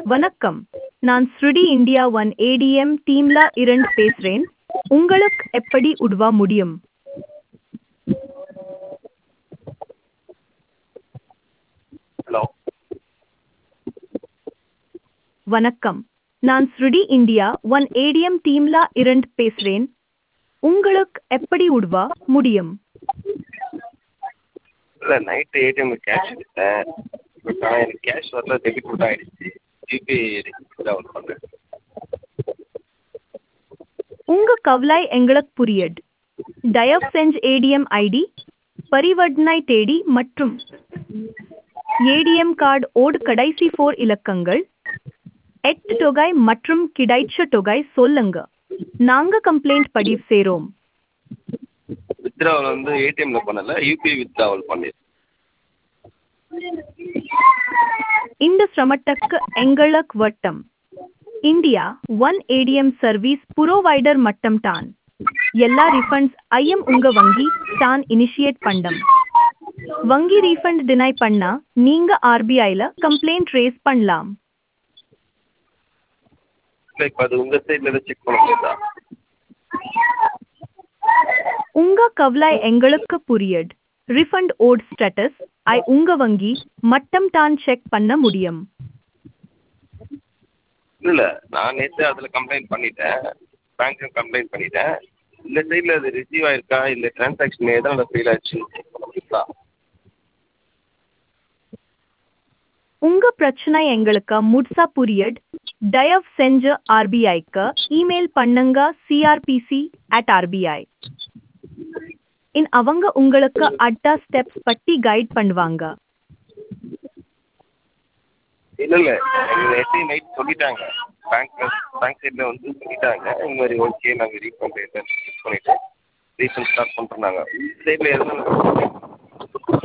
வணக்கம் நான் ஸ்ருடி இந்தியா ஒன் ஏடிஎம் டீம்ல இருந்து பேசுறேன் உங்களுக்கு எப்படி உதவ முடியும் ஹலோ வணக்கம் நான் ஸ்ருடி இந்தியா ஒன் ஏடிஎம் டீம்ல இருந்து பேசுறேன் உங்களுக்கு எப்படி உதவ முடியும் இல்லை நைட்டு ஏடிஎம்ல கேஷ் எடுத்தேன் பட் ஆனால் எனக்கு கேஷ் வரல டெபிட் மட்டும் ஆகிடுச்சு ஜிபே டவுன் பண்ணேன் உங்க கவலை எங்களுக்கு புரியுது தயவு செஞ்சு ஏடிஎம் ஐடி பரிவர்த்தனை தேதி மற்றும் ஏடிஎம் கார்டு ஓடு கடைசி ஃபோர் இலக்கங்கள் எட்டு தொகை மற்றும் கிடைச்ச தொகை சொல்லுங்க நாங்க கம்ப்ளைண்ட் பதிவு செய்றோம் வித்ட்ராவல் வந்து ஏடிஎம்ல பண்ணல யூபிஐ வித்ட்ராவல் பண்ணிருக்கேன் இந்த சிரமத்துக்கு எங்களுக்கு வட்டம் India one ATM service provider மட்டம் தான் எல்லா ரீஃபண்ட்ஸ் ஐயம் உங்க வங்கி தான் இனிஷியேட் பண்ணம் வங்கி ரீஃபண்ட் டினை பண்ணா நீங்க ஆர்பிஐல கம்ப்ளைண்ட் ரேஸ் பண்ணலாம் இல்லை இப்போ அது உங்கள் சைடில் எதாவது செக் பண்ண முடியுதா உங்க கவலை எங்களுக்கு புரியுது ரிஃபண்ட் ஓட் ஸ்டேட்டஸ் ஐ உங்க வங்கி மட்டம் தான் செக் பண்ண முடியும் இல்லை நான் நேற்று அதில் கம்ப்ளைண்ட் பண்ணிட்டேன் பேங்க்கில் கம்ப்ளைண்ட் பண்ணிட்டேன் இந்த சைடில் அது ரிசீவ் ஆயிருக்கா இல்லை டிரான்சாக்ஷன் எதனால் ஃபெயில் ஆச்சுன்னு செக் பண்ண முடியுங்களா உங்க பிரச்சனை எங்களுக்கு முழுசா புரியுது தயவு செஞ்சு ஆர்பிஐக்கு இமெயில் பண்ணுங்க சிஆர்பிசி அட் ஆர்பிஐ இன் அவங்க உங்களுக்கு அடுத்த ஸ்டெப்ஸ் பத்தி கைட் பண்ணுவாங்க இல்லை இல்லை எங்கள் நேற்று நைட் சொல்லிட்டாங்க பேங்க் பேங்க் சைடில் வந்து சொல்லிட்டாங்க இந்த மாதிரி ஓகே நாங்கள் ரீஃபண்ட் செக் பண்ணிவிட்டு ரீஃபண்ட் ஸ்டார்ட் பண்ணுறோன்னாங்க இந்த சைடில் எதுவும்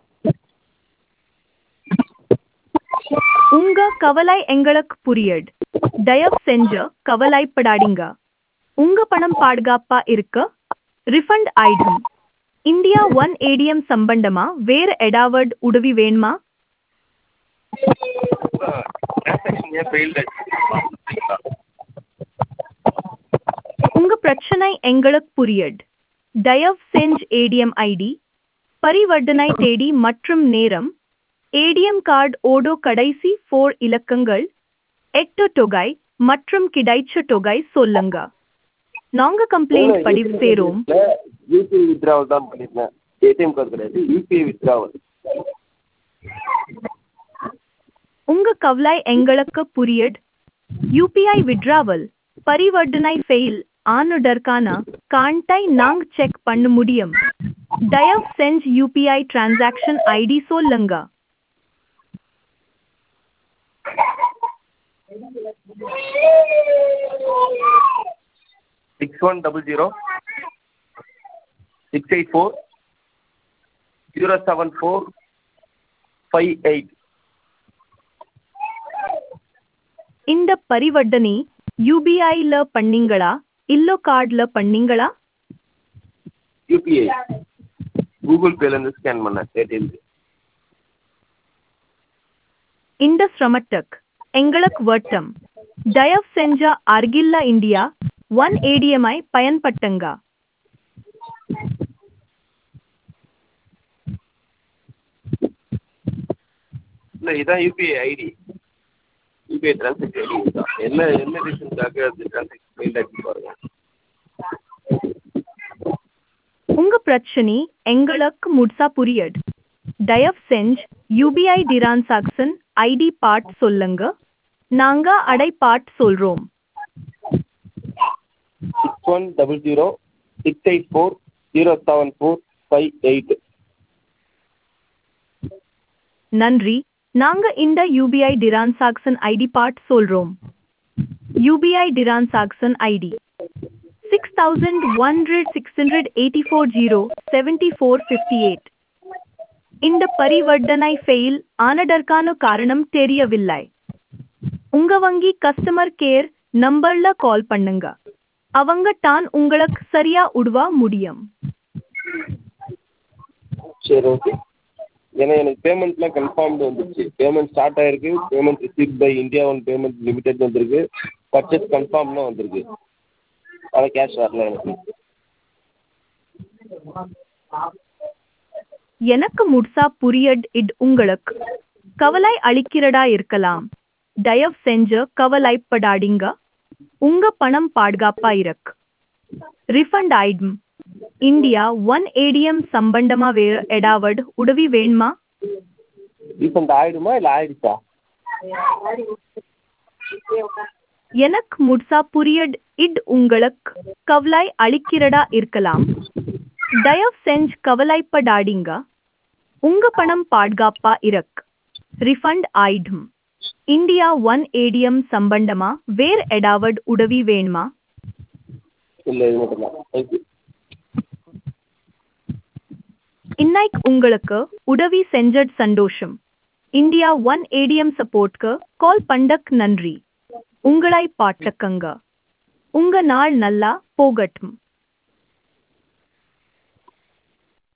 உங்க கவலை எங்களுக்கு புரியுது தயவு செஞ்சு கவலைப்படாதீங்க உங்க பணம் பாதுகாப்பா இருக்க ரிஃபண்ட் ஆயிடும் இந்தியா ஒன் ஏடிஎம் சம்பந்தமா வேற ஏதாவது உதவி வேணுமா டிரான்சாக்ஷன் ஏன் ஃபெயில்ட் ஆச்சு உங்க பிரச்சனை எங்களுக்கு புரியுது தயவு செஞ்சு ஏடிஎம் ஐடி பரிவர்த்தனை தேதி மற்றும் நேரம் ஏடிஎம் கார்டு ஓடோ கடைசி ஃபோர் இலக்கங்கள் எட்டு தொகை மற்றும் கிடைச்ச தொகை சொல்லுங்க நாங்க கம்ப்ளைண்ட் பதிவு செய்றோம் யூபிஐ வித்ட்ராவல் தான் பண்ணியிருந்தேன் ஏடிஎம் கார்டு கிடையாது யூபிஐ வித்ட்ராவல் உங்க கவலை எங்களுக்கு புரியுது யூபிஐ விட்ராவல் பரிவர்த்தனை ஃபெயில் ஆனதற்கான காண்டை நாங்க செக் பண்ண முடியும் தயவு செஞ்சு யூபிஐ டிரான்சாக்ஷன் ஐடி சொல்லுங்க six one double zero six eight four zero seven four five eight இந்த பரிவர்த்தனை யூபிஐல பண்ணீங்களா இல்லோ கார்டுல பண்ணீங்களா யூபிஐ கூகுள் பேலேருந்து ஸ்கேன் பண்ணேன் ஏடிஎம் இந்த சிரமத்துக்கு எங்களுக்கு வட்டம் தயவு செஞ்ச அருகில்ல இந்தியா ஒன் ஏடிஎம்ஐ பயன்பட்டுங்க இல்லை இதான் UPI ID UPI transaction ID இதுதான் என்ன என்ன ரீசனுக்காக அது டிரான்சாக்ஷன் ஃபெயில் ஆச்சு பாருங்க உங்க பிரச்சனை எங்களுக்கு முழுசா புரியுது தயவு செஞ்சு யூபிஐ டிரான்சாக்ஷன் ஐடி பார்ட் சொல்லுங்க நாங்க அடை பார்ட் சொல்றோம் six one double zero six eight four zero seven four five eight நன்றி நாங்க இந்த யூபிஐ டிரான்சாக்ஷன் ஐடி பார்ட் சொல்றோம் UPI transaction ID six thousand one hundred six hundred eighty four zero seventy four fifty eight இந்த பரிவர்த்தனை fail ஆனதற்கான காரணம் தெரியவில்லை உங்க வங்கி கஸ்டமர் கேர் நம்பர்ல கால் பண்ணுங்க அவங்க தான் உங்களுக்கு சரியா உதவ முடியும் சரி ஓகே ஏன்னா எனக்கு பேமெண்ட்லாம் கன்ஃபார்ம்டு வந்துருச்சு பேமெண்ட் ஸ்டார்ட் ஆகிருக்கு payment receive by India one payment limited வந்திருக்கு பர்ச்சேஸ் கன்ஃபார்ம்னு வந்திருக்கு ஆனால் கேஷ் வரல எனக்கு எனக்கு முழுசா புரியட் இட் உங்களுக்கு கவலை அளிக்கிறதா இருக்கலாம் தயவு செஞ்சு கவலைப்படாதீங்க உங்க பணம் பாதுகாப்பா இருக்கு ரிஃபண்ட் ஆயிடும் இந்தியா ஒன் ஏடிஎம் சம்பந்தமா வேற ஏதாவது உதவி வேணுமா ரீஃபண்ட் ஆகிடுமா இல்லை ஆயிடுச்சா எனக்கு முழுசா புரியட் இட் உங்களுக்கு கவலை அளிக்கிறதா இருக்கலாம் தயவு செஞ்சு கவலைப்படாதீங்க உங்க பணம் பாதுகாப்பா இருக்கு ரிஃபண்ட் ஆயிடும் இந்தியா ஒன் ஏடிஎம் சம்பந்தமா வேற ஏதாவது உதவி வேணுமா இல்லை இது மட்டும் தான் தேங்க்யூ இன்னைக்கு உங்களுக்கு உதவி செஞ்சது சந்தோஷம் இந்தியா ஒன் ஏடிஎம் சப்போர்ட்க்கு கால் பண்ணக் நன்றி உங்களை பாட்டக்கங்க உங்க நாள் நல்லா போகட்டும்